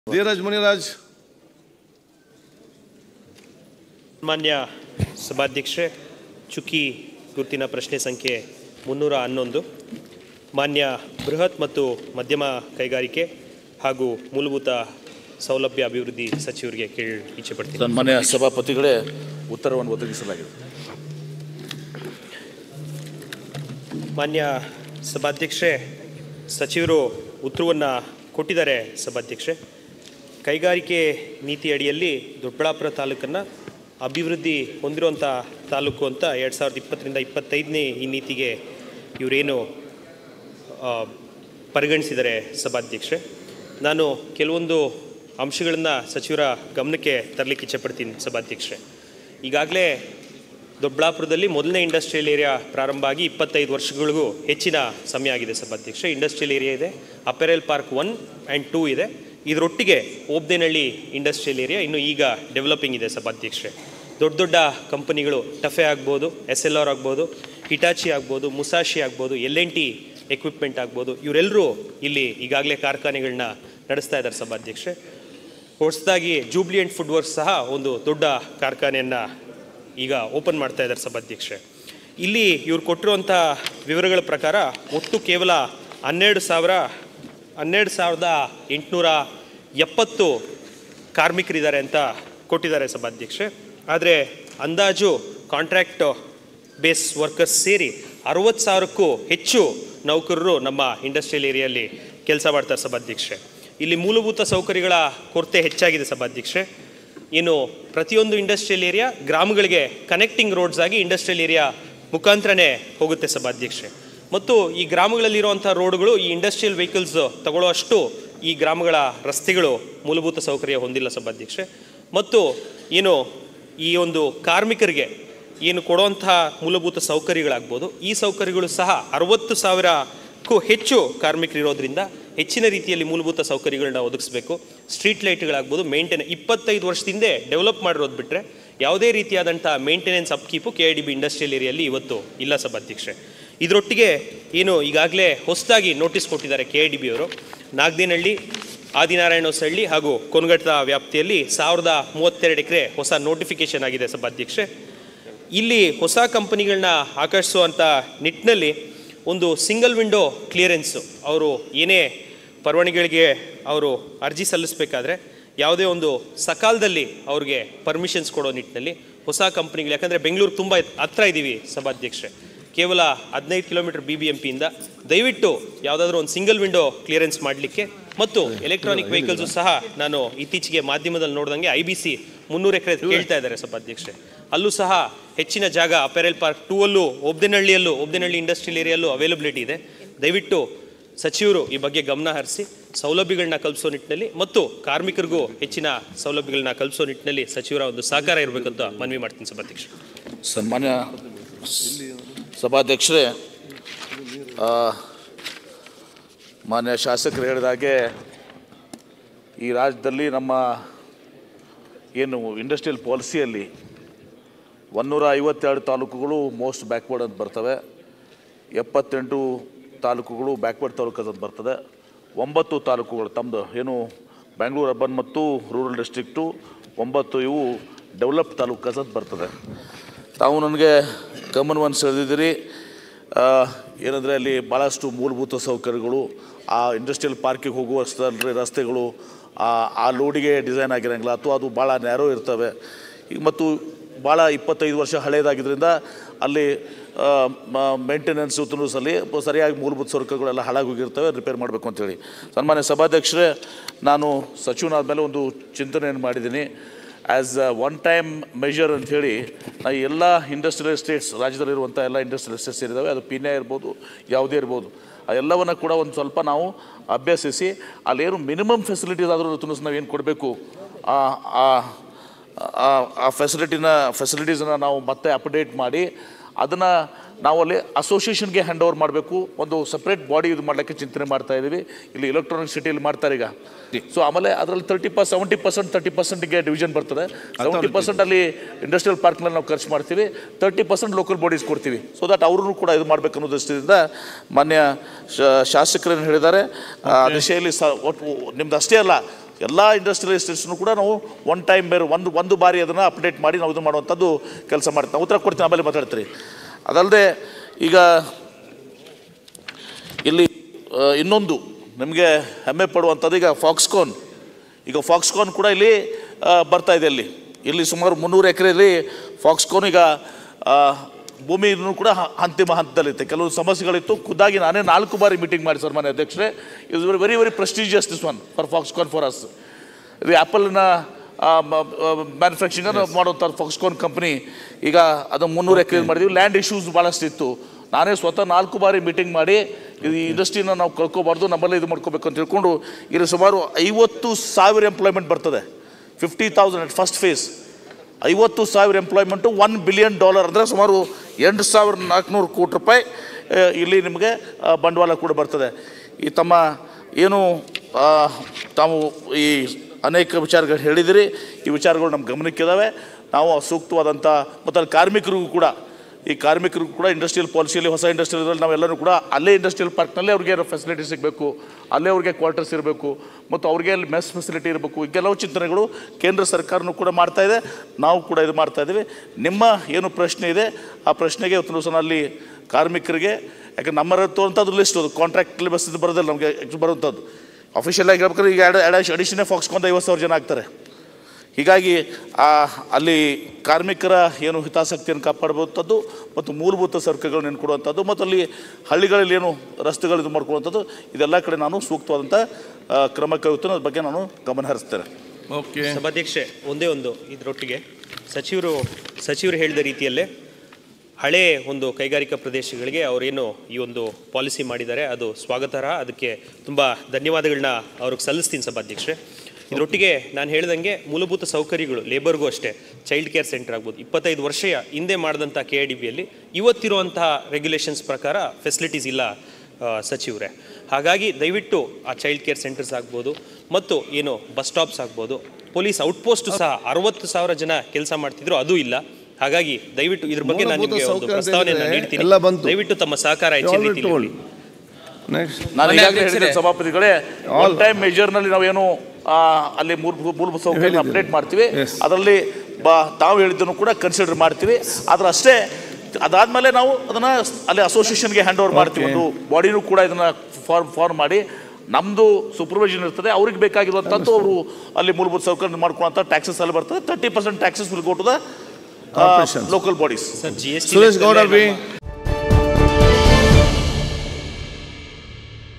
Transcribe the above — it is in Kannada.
ಧೀರಜ್ ಮುನಿರಾಜ್ ಮಾನ್ಯ ಸಭಾಧ್ಯಕ್ಷರೇ ಚುಕ್ಕಿ ಗುರುತಿನ ಪ್ರಶ್ನೆ ಸಂಖ್ಯೆ ಮುನ್ನೂರ ಹನ್ನೊಂದು ಮಾನ್ಯ ಬೃಹತ್ ಮತ್ತು ಮಧ್ಯಮ ಕೈಗಾರಿಕೆ ಹಾಗೂ ಮೂಲಭೂತ ಸೌಲಭ್ಯ ಅಭಿವೃದ್ಧಿ ಸಚಿವರಿಗೆ ಕೇಳಿ ಇಚ್ಛೆ ಪಡ್ತೀನಿ ಸನ್ಮಾನ್ಯ ಸಭಾಪತಿಗಳೇ ಉತ್ತರವನ್ನು ಒದಗಿಸಲಾಗಿದೆ ಮಾನ್ಯ ಸಭಾಧ್ಯಕ್ಷರೇ ಸಚಿವರು ಉತ್ತರವನ್ನು ಕೊಟ್ಟಿದ್ದಾರೆ ಸಭಾಧ್ಯಕ್ಷರೇ ಕೈಗಾರಿಕೆ ನೀತಿ ಅಡಿಯಲ್ಲಿ ದೊಡ್ಡಬಳ್ಳಾಪುರ ತಾಲೂಕನ್ನು ಅಭಿವೃದ್ಧಿ ಹೊಂದಿರುವಂಥ ತಾಲೂಕು ಅಂತ ಎರಡು ಸಾವಿರದ ಇಪ್ಪತ್ತರಿಂದ ಇಪ್ಪತ್ತೈದನೇ ಈ ನೀತಿಗೆ ಇವರೇನು ಆ, ಪರಿಗಣಿಸಿದ್ದಾರೆ ಸಭಾಧ್ಯಕ್ಷರೇ ನಾನು ಕೆಲವೊಂದು ಅಂಶಗಳನ್ನು ಸಚಿವರ ಗಮನಕ್ಕೆ ತರಲಿಕ್ಕೆ ಇಚ್ಛೆಪಡ್ತೀನಿ ಸಭಾಧ್ಯಕ್ಷರೇ ಈಗಾಗಲೇ ದೊಡ್ಡಬಳ್ಳಾಪುರದಲ್ಲಿ ಮೊದಲನೇ ಇಂಡಸ್ಟ್ರಿಯಲ್ ಏರಿಯಾ ಪ್ರಾರಂಭ ಆಗಿ ಇಪ್ಪತ್ತೈದು ವರ್ಷಗಳಿಗೂ ಹೆಚ್ಚಿನ ಸಮಯ ಆಗಿದೆ ಸಭಾಧ್ಯಕ್ಷ ಇಂಡಸ್ಟ್ರಿಯಲ್ ಏರಿಯಾ ಇದೆ apparel park one and two ಇದೆ ಇದರೊಟ್ಟಿಗೆ ಓಬ್ದೇನಹಳ್ಳಿ ಇಂಡಸ್ಟ್ರಿಯಲ್ ಏರಿಯಾ ಇನ್ನು ಈಗ ಡೆವಲಪಿಂಗ್ ಇದೆ ಸಭಾಧ್ಯಕ್ಷರೇ ದೊಡ್ಡ ದೊಡ್ಡ ಕಂಪನಿಗಳು ಟಫೆ ಆಗ್ಬೋದು ಎಸ್ ಎಲ್ ಆರ್ ಆಗ್ಬೋದು ಹಿಟಾಚಿ ಆಗ್ಬೋದು ಮುಸಾಶಿ ಆಗ್ಬೋದು ಎಲ್ ಎನ್ ಟಿ ಎಕ್ವಿಪ್ಮೆಂಟ್ ಆಗ್ಬೋದು ಇವರೆಲ್ಲರೂ ಇಲ್ಲಿ ಈಗಾಗಲೇ ಕಾರ್ಖಾನೆಗಳನ್ನ ನಡೆಸ್ತಾ ಇದ್ದಾರೆ ಸಭಾಧ್ಯಕ್ಷರೇ ಹೊಸದಾಗಿ ಜೂಬ್ಲಿಯಂಟ್ ಫುಡ್ ವರ್ಕ್ಸ್ ಸಹ ಒಂದು ದೊಡ್ಡ ಕಾರ್ಖಾನೆಯನ್ನು ಈಗ ಓಪನ್ ಮಾಡ್ತಾ ಇದ್ದಾರೆ ಸಭಾಧ್ಯಕ್ಷೆ ಇಲ್ಲಿ ಇವ್ರು ಕೊಟ್ಟಿರುವಂಥ ವಿವರಗಳ ಪ್ರಕಾರ ಒಟ್ಟು ಕೇವಲ ಹನ್ನೆರಡು ಸಾವಿರ ಹನ್ನೆರಡು ಸಾವಿರದ ಎಂಟುನೂರ ಎಪ್ಪತ್ತು ಕಾರ್ಮಿಕರಿದ್ದಾರೆ ಅಂತ ಕೊಟ್ಟಿದ್ದಾರೆ ಸಭಾಧ್ಯಕ್ಷೆ ಆದರೆ ಅಂದಾಜು ಕಾಂಟ್ರಾಕ್ಟ್ ಬೇಸ್ ವರ್ಕರ್ಸ್ ಸೇರಿ ಅರವತ್ತು ಸಾವಿರಕ್ಕೂ ಹೆಚ್ಚು ನೌಕರರು ನಮ್ಮ ಇಂಡಸ್ಟ್ರಿಯಲ್ ಏರಿಯಲ್ಲಿ ಕೆಲಸ ಮಾಡ್ತಾರೆ ಸಭಾಧ್ಯಕ್ಷೆ ಇಲ್ಲಿ ಮೂಲಭೂತ ಸೌಕರ್ಯಗಳ ಕೊರತೆ ಹೆಚ್ಚಾಗಿದೆ ಸಭಾಧ್ಯಕ್ಷೆ ಏನು ಪ್ರತಿಯೊಂದು ಇಂಡಸ್ಟ್ರಿಯಲ್ ಏರಿಯಾ ಗ್ರಾಮಗಳಿಗೆ ಕನೆಕ್ಟಿಂಗ್ ರೋಡ್ಸ್ ಆಗಿ ಇಂಡಸ್ಟ್ರಿಯಲ್ ಏರಿಯಾ ಮುಖಾಂತರನೇ ಹೋಗುತ್ತೆ ಸಭಾಧ್ಯಕ್ಷೆ ಮತ್ತು ಈ ಗ್ರಾಮಗಳಲ್ಲಿರುವಂಥ ರೋಡ್ಗಳು ಈ ಇಂಡಸ್ಟ್ರಿಯಲ್ ವೆಹಿಕಲ್ಸ್ ತಗೊಳ್ಳೋಷ್ಟು ಈ ಗ್ರಾಮಗಳ ರಸ್ತೆಗಳು ಮೂಲಭೂತ ಸೌಕರ್ಯ ಹೊಂದಿಲ್ಲ ಸಭಾಧ್ಯಕ್ಷೆ ಮತ್ತು ಏನು ಈ ಒಂದು ಕಾರ್ಮಿಕರಿಗೆ ಏನು ಕೊಡುವಂಥ ಮೂಲಭೂತ ಸೌಕರ್ಯಗಳಾಗ್ಬೋದು ಈ ಸೌಕರ್ಯಗಳು ಸಹ ಅರವತ್ತು ಸಾವಿರಕ್ಕೂ ಹೆಚ್ಚು ಕಾರ್ಮಿಕರಿರೋದ್ರಿಂದ ಹೆಚ್ಚಿನ ರೀತಿಯಲ್ಲಿ ಮೂಲಭೂತ ಸೌಕರ್ಯಗಳನ್ನ ಒದಗಿಸಬೇಕು ಸ್ಟ್ರೀಟ್ ಲೈಟ್ಗಳಾಗ್ಬೋದು ಮೇಂಟೆನೆ ಇಪ್ಪತ್ತೈದು ವರ್ಷದಿಂದ ಡೆವಲಪ್ ಮಾಡಿರೋದು ಬಿಟ್ಟರೆ ಯಾವುದೇ ರೀತಿಯಾದಂಥ maintenance upkeep K I D B industrial ಏರಿಯಲ್ಲಿ ಇವತ್ತು ಇಲ್ಲ ಸಭಾಧ್ಯಕ್ಷೆ ಇದರೊಟ್ಟಿಗೆ ಏನು ಈಗಾಗಲೇ ಹೊಸದಾಗಿ ನೋಟಿಸ್ ಕೊಟ್ಟಿದ್ದಾರೆ ಕೆ ಐ ಡಿ ಬಿ ಅವರು ನಾಗದೇನಹಳ್ಳಿ ಆದಿನಾರಾಯಣ ಹೊಸಹಳ್ಳಿ ಹಾಗೂ ಕೊನಗಟ್ಟದ ವ್ಯಾಪ್ತಿಯಲ್ಲಿ ಸಾವಿರದ ಮೂವತ್ತೆರಡು ಎಕರೆ ಹೊಸ ನೋಟಿಫಿಕೇಶನ್ ಆಗಿದೆ ಸಭಾಧ್ಯಕ್ಷೆ ಇಲ್ಲಿ ಹೊಸ ಕಂಪನಿಗಳನ್ನ ಆಕರ್ಷಿಸುವಂಥ ನಿಟ್ಟಿನಲ್ಲಿ ಒಂದು ಸಿಂಗಲ್ ವಿಂಡೋ ಕ್ಲಿಯರೆನ್ಸು ಅವರು ಏನೇ ಪರವಾನಗಿಗಳಿಗೆ ಅವರು ಅರ್ಜಿ ಸಲ್ಲಿಸಬೇಕಾದ್ರೆ ಯಾವುದೇ ಒಂದು ಸಕಾಲದಲ್ಲಿ ಅವ್ರಿಗೆ ಪರ್ಮಿಷನ್ಸ್ ಕೊಡೋ ನಿಟ್ಟಿನಲ್ಲಿ ಹೊಸ ಕಂಪ್ನಿಗಳು ಯಾಕಂದರೆ ಬೆಂಗಳೂರು ತುಂಬ ಹತ್ರ ಇದ್ದೀವಿ ಸಭಾಧ್ಯಕ್ಷೆ ಕೇವಲ ಹದಿನೈದು ಕಿಲೋಮೀಟರ್ ಬಿ ಬಿ ಎಂ ಪಿಯಿಂದ ದಯವಿಟ್ಟು ಯಾವುದಾದ್ರೂ ಒಂದು ಸಿಂಗಲ್ ವಿಂಡೋ ಕ್ಲಿಯರೆನ್ಸ್ ಮಾಡಲಿಕ್ಕೆ ಮತ್ತು ಎಲೆಕ್ಟ್ರಾನಿಕ್ ವೆಹಿಕಲ್ಸು ಸಹ ನಾನು ಇತ್ತೀಚೆಗೆ ಮಾಧ್ಯಮದಲ್ಲಿ ನೋಡ್ದಂಗೆ ಐ ಬಿ ಸಿ ಮುನ್ನೂರು ಎಕರೆ ಕೇಳ್ತಾ ಇದ್ದಾರೆ ಸಭಾಧ್ಯಕ್ಷೆ ಅಲ್ಲೂ ಸಹ ಹೆಚ್ಚಿನ ಜಾಗ ಅಪೆರಲ್ ಪಾರ್ಕ್ ಟೂ ಅಲ್ಲೂ ಒಬ್ದೇನಹಳ್ಳಿಯಲ್ಲೂ ಒಬ್ದೇನಹಳ್ಳಿ ಇಂಡಸ್ಟ್ರಿಯಲ್ ಏರಿಯಲ್ಲೂ ಅವೈಲಬಿಲಿಟಿ ಇದೆ ದಯವಿಟ್ಟು ಸಚಿವರು ಈ ಬಗ್ಗೆ ಗಮನ ಹರಿಸಿ ಸೌಲಭ್ಯಗಳನ್ನ ಕಲ್ಪಿಸೋ ನಿಟ್ಟಿನಲ್ಲಿ ಮತ್ತು ಕಾರ್ಮಿಕರಿಗೂ ಹೆಚ್ಚಿನ ಸೌಲಭ್ಯಗಳನ್ನ ಕಲ್ಪಿಸೋ ನಿಟ್ಟಿನಲ್ಲಿ ಸಚಿವರ ಒಂದು ಸಹಕಾರ ಇರಬೇಕಂತ ಮನವಿ ಮಾಡ್ತೀನಿ ಸಭಾಧ್ಯಕ್ಷ ಸನ್ಮಾನ್ಯ ಸ- ಸಭಾಧ್ಯಕ್ಷರೇ ಆ, ಮಾನ್ಯ ಶಾಸಕರು ಹೇಳಿದಾಗೆ ಈ ರಾಜ್ಯದಲ್ಲಿ ನಮ್ಮ ಏನು ಇಂಡಸ್ಟ್ರಿಯಲ್ ಪಾಲಿಸಿಯಲ್ಲಿ ಒನ್ನೂರ ಐವತ್ತೆರಡು ತಾಲೂಕುಗಳು ಮೋಸ್ಟ್ ಬ್ಯಾಕ್ವರ್ಡ್ ಅಂತ ಬರ್ತವೆ ಎಪ್ಪತ್ತೆಂಟು ತಾಲೂಕುಗಳು ಬ್ಯಾಕ್ವರ್ಡ್ ತಾಲೂಕು ಅಂತ ಬರ್ತದೆ ಒಂಬತ್ತು ತಾಲೂಕುಗಳು ತಮ್ಮದು ಏನು ಬ್ಯಾಂಗ್ಳೂರು ಅರ್ಬನ್ ಮತ್ತು ರೂರಲ್ ಡಿಸ್ಟ್ರಿಕ್ಟು ಒಂಬತ್ತು ಇವು ಡೆವಲಪ್ ತಾಲೂಕು ಅಂತ ಬರ್ತದೆ ತಾವು ನನಗೆ ಗಮನವನ್ನು ಸೆಳೆದಿದ್ದೀರಿ ಆ, ಏನಂದರೆ ಅಲ್ಲಿ ಭಾಳಷ್ಟು ಮೂಲಭೂತ ಸೌಕರ್ಯಗಳು ಆ ಇಂಡಸ್ಟ್ರಿಯಲ್ ಪಾರ್ಕಿಗೆ ಹೋಗುವ ಸ್ಥಳ ರಸ್ತೆಗಳು ಆ ಆ ಲೋಡಿಗೆ ಡಿಸೈನ್ ಆಗಿರಂಗಿಲ್ಲ ಅಥವಾ ಅದು ಭಾಳ ನ್ಯಾರೋ ಇರ್ತವೆ ಈಗ ಮತ್ತು ಭಾಳ ಇಪ್ಪತ್ತೈದು ವರ್ಷ ಹಳೇದಾಗಿದ್ದರಿಂದ ಅಲ್ಲಿ ಮೇಂಟೆನೆನ್ಸು ತುನುಸಲ್ಲಿ ಸರಿಯಾಗಿ ಮೂಲಭೂತ ಸೌಕರ್ಯಗಳೆಲ್ಲ ಹಾಳಾಗೋಗಿರ್ತವೆ ರಿಪೇರ್ ಮಾಡಬೇಕು ಅಂತೇಳಿ ಸನ್ಮಾನ್ಯ ಸಭಾಧ್ಯಕ್ಷರೇ ನಾನು ಸಚಿವನಾದ ಮೇಲೆ ಒಂದು ಚಿಂತನೆಯನ್ನು ಮಾಡಿದ್ದೀನಿ ಆ್ಯಸ್ ಒನ್ ಟೈಮ್ ಮೆಷರ್ ಅಂಥೇಳಿ ನಾ ಎಲ್ಲ ಇಂಡಸ್ಟ್ರಿಯಲ್ ಎಸ್ಟೇಟ್ಸ್ ರಾಜ್ಯದಲ್ಲಿರುವಂಥ ಎಲ್ಲ ಇಂಡಸ್ಟ್ರಿಯಲ್ ಎಸ್ಟೇಟ್ಸ್ ಇದ್ದಾವೆ ಅದು ಪೀಣ್ಯ ಇರ್ಬೋದು ಯಾವುದೇ ಇರ್ಬೋದು ಆ ಎಲ್ಲವನ್ನು ಕೂಡ ಒಂದು ಸ್ವಲ್ಪ ನಾವು ಅಭ್ಯಸಿಸಿ ಅಲ್ಲೇನು ಮಿನಿಮಮ್ ಫೆಸಿಲಿಟೀಸ್ ಆದರೂ ತುನಸ್ ನಾವು ಏನು ಕೊಡಬೇಕು ಆ ಆ- ಆ- ಆ ಫೆಸಿಲಿಟಿನ ಫೆಸಿಲಿಟೀಸನ್ನ ನಾವು ಮತ್ತೆ ಅಪ್ಡೇಟ್ ಮಾಡಿ ಅದನ್ನು ನಾವು ಅಲ್ಲಿ ಅಸೋಸಿಯೇಷನ್ಗೆ ಹ್ಯಾಂಡ್ ಓವರ್ ಮಾಡಬೇಕು ಒಂದು ಸಪ್ರೇಟ್ ಬಾಡಿ ಇದು ಮಾಡಲಿಕ್ಕೆ ಚಿಂತನೆ ಮಾಡ್ತಾ ಇದ್ದೀವಿ ಇಲ್ಲಿ ಎಲೆಕ್ಟ್ರಾನಿಕ್ ಸಿಟಿಯಲ್ಲಿ ಮಾಡ್ತಾರೆ ಈಗ ಸೊ ಆಮೇಲೆ ಅದರಲ್ಲಿ thirty per seventy percent thirty ಪರ್ಸೆಂಟ್ಗೆ ಡಿವಿಷನ್ ಬರ್ತದೆ ಸೆವೆಂಟಿ ಪರ್ಸೆಂಟ್ ಅಲ್ಲಿ ಇಂಡಸ್ಟ್ರಿಯಲ್ ಪಾರ್ಕ್ನಲ್ಲಿ ನಾವು ಖರ್ಚು ಮಾಡ್ತೀವಿ ತರ್ಟಿ ಪರ್ಸೆಂಟ್ ಲೋಕಲ್ ಬಾಡೀಸ್ ಕೊಡ್ತೀವಿ ಸೊ ದಟ್ ಅವ್ರೂ ಕೂಡ ಇದು ಮಾಡಬೇಕು ಅನ್ನೋ ದೃಷ್ಟಿಯಿಂದ ಮಾನ್ಯ ಶ- ಶಾಸಕರೇನು ಹೇಳಿದ್ದಾರೆ ಆ ದಿಶೆಯಲ್ಲಿ ಸ ಒಟ್ಟು ನಿಮ್ದು ಅಷ್ಟೇ ಅಲ್ಲ ಎಲ್ಲ ಇಂಡಸ್ಟ್ರಿಯಲ್ ಎಸ್ಟೇಟ್ಸ್ನು ಕೂಡ ನಾವು ಒನ್ ಟೈಮ್ ಬೇರೆ ಒಂದು ಒಂದು ಬಾರಿ ಅದನ್ನು ಅಪ್ಡೇಟ್ ಮಾಡಿ ನಾವು ಇದು ಮಾಡುವಂಥದ್ದು ಕೆಲಸ ಮಾಡ್ತೀವಿ ನಾವು ಉತ್ತರ ಕೊಡ್ತೀನಿ ಆಮೇಲೆ ಮಾತಾಡ್ತೀರಿ ಅದಲ್ಲದೆ ಈಗ ಇಲ್ಲಿ ಆ, ಇನ್ನೊಂದು ನಿಮಗೆ ಹೆಮ್ಮೆ ಪಡುವಂಥದ್ದು ಈಗ ಫಾಕ್ಸ್ಕಾನ್ ಈಗ ಫಾಕ್ಸ್ಕಾನ್ ಕೂಡ ಇಲ್ಲಿ ಆ, ಬರ್ತಾ ಇದೆ ಇಲ್ಲಿ ಇಲ್ಲಿ ಸುಮಾರು ಮುನ್ನೂರು ಎಕರೆಯಲ್ಲಿ ಫಾಕ್ಸ್ಕಾನ್ ಈಗ ಆ, ಭೂಮಿಯನ್ನು ಕೂಡ ಹ- ಅಂತಿಮ ಹಂತದಲ್ಲಿತ್ತೆ ಕೆಲವು ಸಮಸ್ಯೆಗಳಿತ್ತು ಖುದ್ದಾಗಿ ನಾನೇ ನಾಲ್ಕು ಬಾರಿ ಮೀಟಿಂಗ್ ಮಾಡಿ ಸರ್ ಮಾನ್ಯ ಅಧ್ಯಕ್ಷರೇ is very very prestigious this one for Foxconn for us ಇದು ಆ್ಯಪಲ್ನ ಮ್ಯಾನುಫ್ಯಾಕ್ಚರಿಂಗ್ ಮಾಡುವಂಥ ಫಾಕ್ಸ್ಕಾನ್ ಕಂಪ್ನಿ ಈಗ ಅದು ಮುನ್ನೂರು ಎಕರೆ ಮಾಡಿದ್ವಿ ಲ್ಯಾಂಡ್ ಇಶ್ಯೂಸ್ ಭಾಳಷ್ಟು ಇತ್ತು ನಾನೇ ಸ್ವತಃ ನಾಲ್ಕು ಬಾರಿ ಮೀಟಿಂಗ್ ಮಾಡಿ ಇದು ಈ ಇಂಡಸ್ಟ್ರಿನ ನಾವು ಕಳ್ಕೊಬಾರ್ದು ನಮ್ಮಲ್ಲೇ ಇದು ಮಾಡ್ಕೋಬೇಕು ಅಂತ ತಿಳ್ಕೊಂಡು ಇಲ್ಲಿ ಸುಮಾರು ಐವತ್ತು ಸಾವಿರ ಎಂಪ್ಲಾಯ್ಮೆಂಟ್ ಬರ್ತದೆ ಫಿಫ್ಟಿ ತೌಸಂಡ್ ಫಸ್ಟ್ ಫೇಸ್ ಐವತ್ತು ಸಾವಿರ ಎಂಪ್ಲಾಯ್ಮೆಂಟು ಒನ್ ಬಿಲಿಯನ್ ಡಾಲರ್ ಅಂದರೆ ಸುಮಾರು ಎಂಟು ಸಾವಿರದ ನಾಲ್ಕುನೂರು ಕೋಟಿ ರೂಪಾಯಿ ಆ, ಇಲ್ಲಿ ನಿಮಗೆ ಆ, ಬಂಡವಾಳ ಕೂಡ ಬರ್ತದೆ ಈ ತಮ್ಮ ಏನು ಆ, ತಾವು ಈ ಅನೇಕ ವಿಚಾರಗಳು ಹೇಳಿದಿರಿ ಈ ವಿಚಾರಗಳು ನಮ್ಮ ಗಮನಕ್ಕಿದ್ದಾವೆ ನಾವು ಸೂಕ್ತವಾದಂಥ ಮತ್ತು ಅಲ್ಲಿ ಕಾರ್ಮಿಕರಿಗೂ ಕೂಡ ಈ ಕಾರ್ಮಿಕರಿಗೂ ಕೂಡ ಇಂಡಸ್ಟ್ರಿಯಲ್ ಪಾಲಿಸಿಯಲ್ಲಿ ಹೊಸ ಇಂಡಸ್ಟ್ರಿಯಲ್ ನಾವೆಲ್ಲರೂ ಕೂಡ ಅಲ್ಲೇ ಇಂಡಸ್ಟ್ರಿಯಲ್ ಪಾರ್ಕ್ನಲ್ಲೇ ಅವ್ರಿಗೆ ಫೆಸಿಲಿಟಿ ಸಿಗಬೇಕು ಅಲ್ಲೇ ಅವ್ರಿಗೆ ಕ್ವಾರ್ಟರ್ಸ್ ಇರಬೇಕು ಮತ್ತು ಅವ್ರಿಗೆ ಅಲ್ಲಿ ಮೆಸ್ ಫೆಸಿಲಿಟಿ ಇರಬೇಕು ಈ ಕೆಲವು ಚಿಂತನೆಗಳು ಕೇಂದ್ರ ಸರ್ಕಾರನೂ ಕೂಡ ಮಾಡ್ತಾ ಇದೆ ನಾವು ಕೂಡ ಇದು ಮಾಡ್ತಾ ಇದ್ದೀವಿ ನಿಮ್ಮ ಏನು ಪ್ರಶ್ನೆ ಇದೆ ಆ ಪ್ರಶ್ನೆಗೆ ಇವತ್ತು ದಿವಸ ಅಲ್ಲಿ ಕಾರ್ಮಿಕರಿಗೆ ಯಾಕೆ ನಮ್ಮ ತೋರಂಥದ್ದು ಲಿಸ್ಟ್ ಅದು ಕಾಂಟ್ರಾಕ್ಟ್ ಬಸ್ ಇದು ಬರೋದಿಲ್ಲ ನಮಗೆ ಬರುವಂಥದ್ದು ಅಫಿಷಿಯಲ್ ಆಗಿ ಹೇಳ್ಬೇಕಾದ್ರೆ ಈಗ ಅಡಿಷನೇ ಫಾಕ್ಸ್ಕೊಂಡ ಐವತ್ತು ಸಾವಿರ ಜನ ಆಗ್ತಾರೆ ಹೀಗಾಗಿ ಆ ಅಲ್ಲಿ ಕಾರ್ಮಿಕರ ಏನು ಹಿತಾಸಕ್ತಿಯನ್ನು ಕಾಪಾಡುವಂಥದ್ದು ಮತ್ತು ಮೂಲಭೂತ ಸರಕುಗಳನ್ನು ಕೊಡುವಂಥದ್ದು ಮತ್ತು ಅಲ್ಲಿ ಹಳ್ಳಿಗಳಲ್ಲಿ ಏನು ರಸ್ತೆಗಳು ಇದು ಮಾಡ್ಕೊಳ್ಳುವಂಥದ್ದು ಇದೆಲ್ಲ ಕಡೆ ನಾನು ಸೂಕ್ತವಾದಂಥ ಆ, ಕ್ರಮ ಕೈಗೊಳ್ತೀನಿ ಅದ್ರ ಬಗ್ಗೆ ನಾನು ಗಮನ ಹರಿಸ್ತೇನೆ ಓಕೆ ಸಭಾಧ್ಯಕ್ಷೆ ಒಂದೇ ಒಂದು ಇದರೊಟ್ಟಿಗೆ ಸಚಿವರು ಸಚಿವರು ಹೇಳಿದ ರೀತಿಯಲ್ಲೇ ಹಳೆ ಒಂದು ಕೈಗಾರಿಕಾ ಪ್ರದೇಶಗಳಿಗೆ ಅವರೇನು ಈ ಒಂದು ಪಾಲಿಸಿ ಮಾಡಿದ್ದಾರೆ ಅದು ಸ್ವಾಗತಾರ್ಹ ಅದಕ್ಕೆ ತುಂಬ ಧನ್ಯವಾದಗಳನ್ನ ಅವ್ರಿಗೆ ಸಲ್ಲಿಸ್ತೀನಿ ಸಭಾಧ್ಯಕ್ಷೆ ಇದರೊಟ್ಟಿಗೆ ನಾನು ಹೇಳ್ದಂಗೆ ಮೂಲಭೂತ ಸೌಕರ್ಯಗಳು ಲೇಬರ್ಗೂ ಅಷ್ಟೇ ಚೈಲ್ಡ್ ಕೇರ್ ಸೆಂಟರ್ ಆಗ್ಬೋದು ಇಪ್ಪತ್ತೈದು ವರ್ಷ ಹಿಂದೆ ಮಾಡಿದಂಥ ಕೆ ಐ ಡಿ ಬಿಯಲ್ಲಿ ಇವತ್ತಿರುವಂತಹ ರೆಗ್ಯುಲೇಷನ್ಸ್ ಪ್ರಕಾರ ಫೆಸಿಲಿಟೀಸ್ ಇಲ್ಲ ಆ, ಸಚಿವರೇ ಹಾಗಾಗಿ ದಯವಿಟ್ಟು ಆ ಚೈಲ್ಡ್ ಕೇರ್ ಸೆಂಟರ್ಸ್ ಆಗ್ಬೋದು ಮತ್ತು ಏನು ಬಸ್ ಸ್ಟಾಪ್ಸ್ ಆಗ್ಬೋದು ಪೊಲೀಸ್ ಔಟ್ಪೋಸ್ಟ್ ಸಹ ಅರವತ್ತು ಸಾವಿರ ಜನ ಕೆಲಸ ಮಾಡ್ತಿದ್ರು ಅದು ಇಲ್ಲ ಹಾಗಾಗಿ ದಯವಿಟ್ಟು ಇದ್ರ ಬಗ್ಗೆ ನಾನು ಮೂಲಭೂತ ನಿಮಗೆ ಒಂದು ಸೌಕರ್ಯ ಪ್ರಸ್ತಾವನೆಯನ್ನು ಇದೆ, ನೀಡ್ತೀನಿ ಎಲ್ಲ ಬಂತು. ದಯವಿಟ್ಟು ತಮ್ಮ ಸಹಕಾರ ಹೆಚ್ಚಿನ ಆಲ್ರೆಡಿ ರೀತಿಯಲ್ಲಿ ಟೋಲ್ಡ್ ಕೊಡಿ. ನೆಕ್ಸ್ಟ್ ನಾನು ಮೊನ್ನೆ ಈಗಾಗಲೇ ಅಧ್ಯಕ್ಷರೇ, ಹೇಳಿದೆ ಸಭಾಪತಿಗಳೇ ಒನ್ ಟೈಮ್ ಮೆಜರ್ನಲ್ಲಿ ನಾವೇನು ಆ, ಅಲ್ಲಿ ಮೂಲ ಮೂಲಭೂತ ಸೌಕರ್ಯ ಹೇಳಿದ್ರು. ಅಪ್ಡೇಟ್ ಮಾಡ್ತೀವಿ Yes. ಅದರಲ್ಲಿ ಬಾ ತಾವು ಹೇಳಿದ್ದನ್ನು ಕೂಡ ಕನ್ಸಿಡರ್ ಮಾಡ್ತೀವಿ ಆದ್ರೆ ಅಷ್ಟೇ ಅದಾದ್ಮೇಲೆ ನಾವು ಅದನ್ನ ಅಲ್ಲಿ ಅಸೋಸಿಯೇಷನ್ಗೆ ಹ್ಯಾಂಡ್ ಓವರ್ ಮಾಡ್ತೀವಿ Okay. ಒಂದು ಬಾಡಿನೂ ಕೂಡ ಇದನ್ನ ಫಾರ್ಮ್ ಫಾರ್ಮ್ ಮಾಡಿ ನಮ್ಮದು ಸೂಪರ್ವೈಷನ್ ಇರ್ತದೆ ಅವ್ರಿಗೆ ಬೇಕಾಗಿರುವಂಥದ್ದು ಅವರು ಅಲ್ಲಿ ಮೂಲಭೂತ ಸೌಕರ್ಯ ಮಾಡ್ಕೊಳ್ಳೋಂಥ ಟ್ಯಾಕ್ಸಸ್ ಅಲ್ಲಿ ಬರ್ತದೆ thirty percent taxes will go to the Corporations. Local bodies sir G S Suresh Gowda B